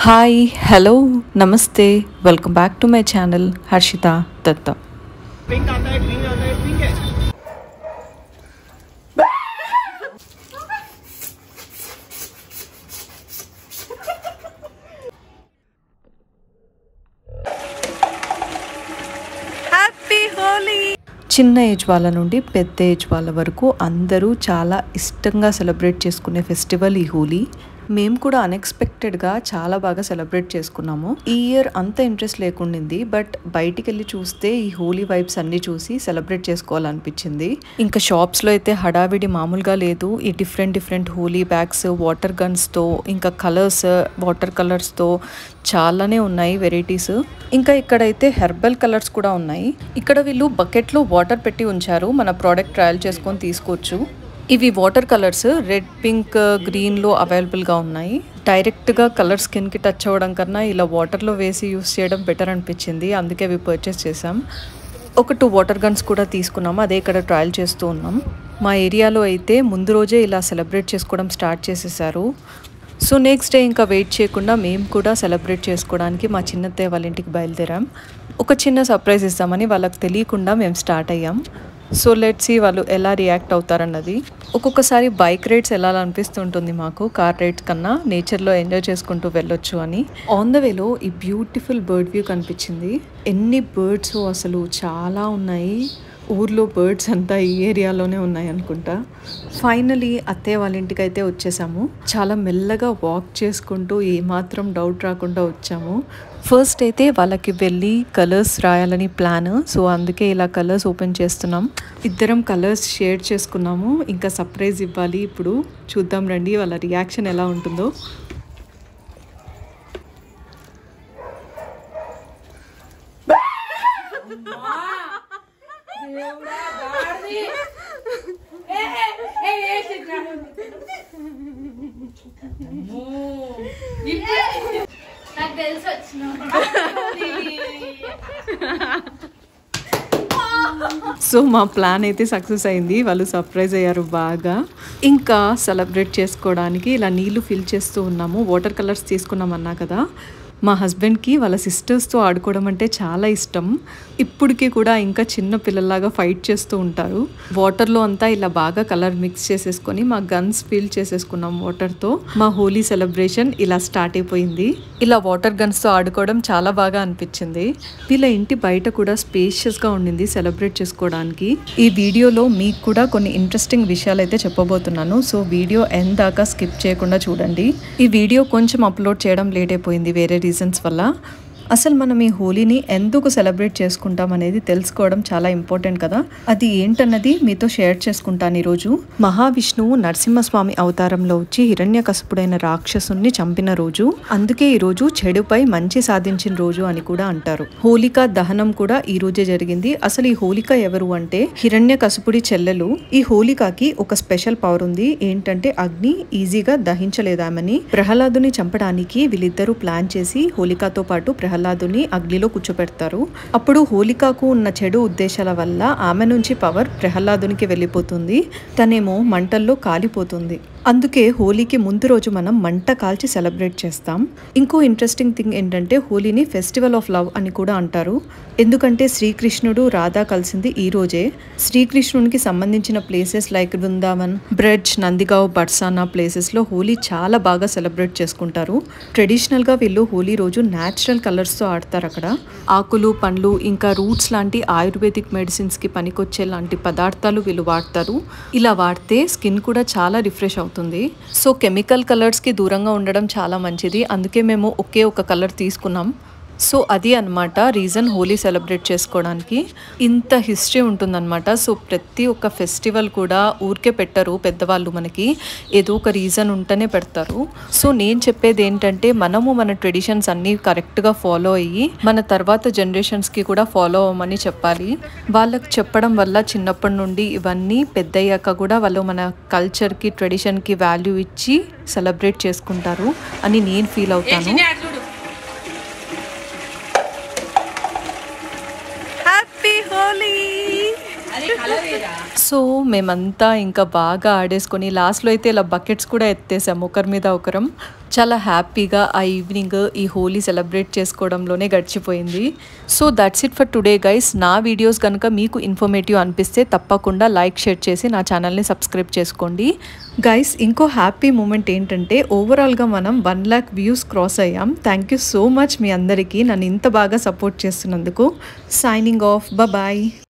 hi hello నమస్తే welcome back to my channel Harshita Datta pink आता है ग्रीन आता है पिंक है చిన్న ఏజ్ వాళ్ళ నుండి పెద్ద ఏజ్ వాళ్ళ వరకు అందరూ చాలా ఇష్టంగా సెలబ్రేట్ చేసుకునే ఫెస్టివల్ ఈ హోలీ మేము కూడా అన్ఎక్స్పెక్టెడ్గా చాలా బాగా సెలబ్రేట్ చేసుకున్నాము ఈ ఇయర్ అంత ఇంట్రెస్ట్ లేకుండింది బట్ బయటికి వెళ్ళి చూస్తే ఈ హోలీ వైబ్స్ అన్ని చూసి సెలబ్రేట్ చేసుకోవాలనిపించింది ఇంకా షాప్స్లో అయితే హడావిడి మామూలుగా లేదు ఈ different different Holi bags water గన్స్తో ఇంకా కలర్స్ వాటర్ కలర్స్తో చాలానే ఉన్నాయి వెరైటీస్ ఇంకా ఇక్కడైతే హెర్బల్ కలర్స్ కూడా ఉన్నాయి ఇక్కడ వీళ్ళు బకెట్లో వాటర్ పెట్టి ఉంచారు మన ప్రోడక్ట్ ట్రయల్ చేసుకొని తీసుకోవచ్చు ఇవి వాటర్ కలర్స్ రెడ్ పింక్ గ్రీన్లో అవైలబుల్గా ఉన్నాయి డైరెక్ట్గా కలర్ స్కిన్కి టచ్ అవ్వడం కన్నా ఇలా వాటర్లో వేసి యూస్ చేయడం బెటర్ అనిపించింది అందుకే అవి పర్చేస్ చేసాం ఒక టూ వాటర్ గన్స్ కూడా తీసుకున్నాము అదే ఇక్కడ ట్రయల్ చేస్తూ ఉన్నాం మా ఏరియాలో అయితే ముందు రోజే ఇలా సెలబ్రేట్ చేసుకోవడం స్టార్ట్ చేసేసారు సో నెక్స్ట్ డే ఇంకా వెయిట్ చేయకుండా మేము కూడా సెలబ్రేట్ చేసుకోవడానికి మా చిన్నత్తయ్య వాళ్ళ ఇంటికి బయలుదేరాం ఒక చిన్న సర్ప్రైజ్ ఇస్తామని వాళ్ళకి తెలియకుండా మేము స్టార్ట్ అయ్యాం సో లెట్స్ సీ వాళ్ళు ఎలా రియాక్ట్ అవుతారన్నది ఒక్కొక్కసారి బైక్ రైడ్స్ ఎలా అనిపిస్తుంటుంది మాకు కార్ రైడ్స్ కన్నా నేచర్లో ఎంజాయ్ చేసుకుంటూ వెళ్ళొచ్చు అని ఆన్ ద వేలో ఈ బ్యూటిఫుల్ బర్డ్ వ్యూ కనిపించింది ఎన్ని బర్డ్స్ అసలు చాలా ఉన్నాయి ఊర్లో బర్డ్స్ అంతా ఈ ఏరియాలోనే ఉన్నాయి అనుకుంటా ఫైనలీ అత్తయ్య వాళ్ళ ఇంటికి అయితే వచ్చేసాము చాలా మెల్లగా వాక్ చేసుకుంటూ ఏమాత్రం డౌట్ రాకుండా వచ్చాము ఫస్ట్ అయితే వాళ్ళకి వెళ్ళి కలర్స్ రాయాలని ప్లాన్ సో అందుకే ఇలా కలర్స్ ఓపెన్ చేస్తున్నాం ఇద్దరం కలర్స్ షేర్ చేసుకున్నాము ఇంకా సర్ప్రైజ్ ఇవ్వాలి ఇప్పుడు చూద్దాం రండి వాళ్ళ రియాక్షన్ ఎలా ఉంటుందో నాకు తెలిసి వచ్చిన సో మా ప్లాన్ అయితే సక్సెస్ అయింది వాళ్ళు సర్ప్రైజ్ అయ్యారు బాగా ఇంకా సెలబ్రేట్ చేసుకోవడానికి ఇలా నీళ్లు ఫిల్ చేస్తూ ఉన్నాము వాటర్ కలర్స్ తీసుకున్నాం అన్నా కదా మా హస్బెండ్కి వాళ్ళ సిస్టర్స్తో ఆడుకోవడం అంటే చాలా ఇష్టం ఇప్పటికీ కూడా ఇంకా చిన్న పిల్లల్లాగా ఫైట్ చేస్తూ ఉంటారు వాటర్లో అంతా ఇలా బాగా కలర్ మిక్స్ చేసేసుకొని మా గన్స్ ఫిల్ చేసేసుకున్నాం వాటర్తో మా హోలీ సెలబ్రేషన్ ఇలా స్టార్ట్ అయిపోయింది ఇలా వాటర్ గన్స్తో ఆడుకోవడం చాలా బాగా అనిపించింది వీళ్ళ ఇంటి బయట కూడా స్పేషియస్గా ఉండింది సెలబ్రేట్ చేసుకోవడానికి ఈ వీడియోలో మీకు కూడా కొన్ని ఇంట్రెస్టింగ్ విషయాలు అయితే చెప్పబోతున్నాను సో వీడియో ఎండ్ దాకా స్కిప్ చేయకుండా చూడండి ఈ వీడియో కొంచెం అప్లోడ్ చేయడం లేట్ అయిపోయింది వేరే రీజన్స్ వల్ల అసలు మనం ఈ హోలీని ఎందుకు సెలబ్రేట్ చేసుకుంటాం అనేది తెలుసుకోవడం చాలా ఇంపార్టెంట్ కదా అది ఏంటన్నది మీతో షేర్ చేసుకుంటాను ఈరోజు మహావిష్ణువు నరసింహస్వామి అవతారంలో వచ్చి హిరణ్యకశపుడైన రాక్షసుని చంపిన రోజు అందుకే ఈ రోజు చెడుపై మంచి సాధించిన రోజు అని కూడా అంటారు హోలికా దహనం కూడా ఈ రోజే జరిగింది అసలు ఈ హోలిక ఎవరు అంటే హిరణ్యకశపుడి చెల్లెలు ఈ హోలికాకి ఒక స్పెషల్ పవర్ ఉంది ఏంటంటే అగ్ని ఈజీగా దహించలేదామని ప్రహ్లాదుని చంపడానికి వీళ్ళిద్దరూ ప్లాన్ చేసి హోలికాతో పాటు ప్రహ్లాదుని అగ్నిలో కూర్చోపెడతారు అప్పుడు హోలికాకు ఉన్న చెడు ఉద్దేశాల వల్ల ఆమె నుంచి పవర్ ప్రహ్లాదునికి వెళ్ళిపోతుంది తనేమో మంటల్లో కాలిపోతుంది అందుకే హోలీకి ముందు రోజు మనం మంట కాల్చి సెలబ్రేట్ చేస్తాం ఇంకో ఇంట్రెస్టింగ్ థింగ్ ఏంటంటే హోలీని ఫెస్టివల్ ఆఫ్ లవ్ అని కూడా అంటారు ఎందుకంటే శ్రీకృష్ణుడు రాధా కలిసింది ఈ రోజే శ్రీకృష్ణునికి సంబంధించిన ప్లేసెస్ లైక్ బృందావన్ బ్రెడ్జ్ నందిగావ్ బర్సానా ప్లేసెస్లో హోలీ చాలా బాగా సెలబ్రేట్ చేసుకుంటారు ట్రెడిషనల్గా వీళ్ళు హోలీ రోజు న్యాచురల్ కలర్స్తో ఆడతారు అక్కడ ఆకులు పండ్లు ఇంకా రూట్స్ లాంటి ఆయుర్వేదిక్ మెడిసిన్స్కి పనికొచ్చే లాంటి పదార్థాలు వీళ్ళు వాడతారు ఇలా వాడితే స్కిన్ కూడా చాలా రిఫ్రెష్ అవుతుంది సో కెమికల్ కలర్స్కి దూరంగా ఉండడం చాలా మంచిది అందుకే మేము ఒకే ఒక కలర్ తీసుకున్నాం సో అది అన్నమాట రీజన్ హోలీ సెలబ్రేట్ చేసుకోవడానికి ఇంత హిస్టరీ ఉంటుందన్నమాట సో ప్రతి ఒక్క ఫెస్టివల్ కూడా ఊరికే పెట్టరు పెద్దవాళ్ళు మనకి ఏదో ఒక రీజన్ ఉంటేనే పెడతారు సో నేను చెప్పేది ఏంటంటే మనము మన ట్రెడిషన్స్ అన్నీ కరెక్ట్గా ఫాలో అయ్యి మన తర్వాత జనరేషన్స్కి కూడా ఫాలో అవ్వమని చెప్పాలి వాళ్ళకి చెప్పడం వల్ల చిన్నప్పటి నుండి ఇవన్నీ పెద్దయ్యాక కూడా వాళ్ళు మన కల్చర్కి ట్రెడిషన్కి వాల్యూ ఇచ్చి సెలబ్రేట్ చేసుకుంటారు అని నేను ఫీల్ అవుతాను హ్యాపీ హోలీ సో మేమంతా ఇంకా బాగా ఆడేసుకొని లాస్ట్లో అయితే ఇలా బకెట్స్ కూడా ఎత్తేసాము ఒకరి మీద ఒకరం చాలా హ్యాపీగా ఆ ఈవినింగ్ ఈ హోలీ సెలబ్రేట్ చేసుకోవడంలోనే గడిచిపోయింది so that's it for today guys నా వీడియోస్ కనుక మీకు ఇన్ఫర్మేటివ్ అనిపిస్తే తప్పకుండా లైక్ షేర్ చేసి నా ఛానల్ని సబ్స్క్రైబ్ చేసుకోండి గైస్ ఇంకో హ్యాపీ మూమెంట్ ఏంటంటే ఓవరాల్గా మనం వన్ ల్యాక్ వ్యూస్ క్రాస్ అయ్యాం థ్యాంక్ యూ సో మచ్ మీ అందరికీ నన్ను ఇంత బాగా సపోర్ట్ చేస్తున్నందుకు సైనింగ్ ఆఫ్ బాయ్